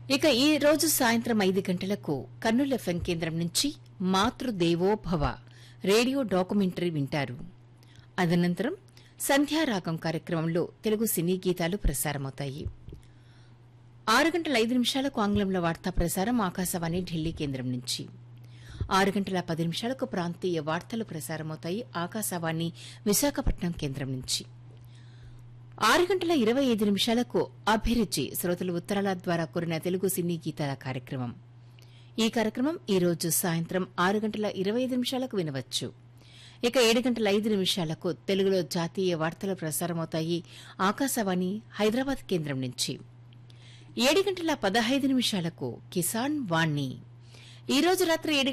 ఇక ఈ రోజు సాయంత్రం ఐదు గంటలకు కర్నూలు ఎఫ్ఎం కేంద్రం నుంచి మాతృదేవోభవ రేడియో డాక్యుమెంటరీ వింటారు అదనంతరం సంధ్యారాగం కార్యక్రమంలో తెలుగు సినీ గీతాలు ప్రసారమవుతాయి ఆరు గంటల ఐదు నిమిషాలకు ఆంగ్లంలో వార్తా ప్రసారం ఆకాశవాణి ఢిల్లీ కేంద్రం నుంచి ఆరు గంటల పది నిమిషాలకు ప్రాంతీయ వార్తలు ప్రసారమవుతాయి ఆకాశవాణి విశాఖపట్నం కేంద్రం నుంచి ఆరు గంటల ఇరవై ఐదు నిమిషాలకు అభిరుచి శ్రోతలు ఉత్తరాల ద్వారా కోరిన తెలుగు సినీ గీతాల కార్యక్రమం ఈ కార్యక్రమం ఈ రోజు సాయంత్రం ఆరు గంటల ఇరవై ఐదు నిమిషాలకు వినవచ్చు ఇక ఏడు గంటల ఐదు నిమిషాలకు తెలుగులో జాతీయ వార్తలు ప్రసారమవుతాయి ఆకాశవాణి హైదరాబాద్ కేంద్రం నుంచి ఏడు గంటల పదహైదు నిమిషాలకు కిసాన్ వాణి ఈ రోజు రాత్రి ఏడు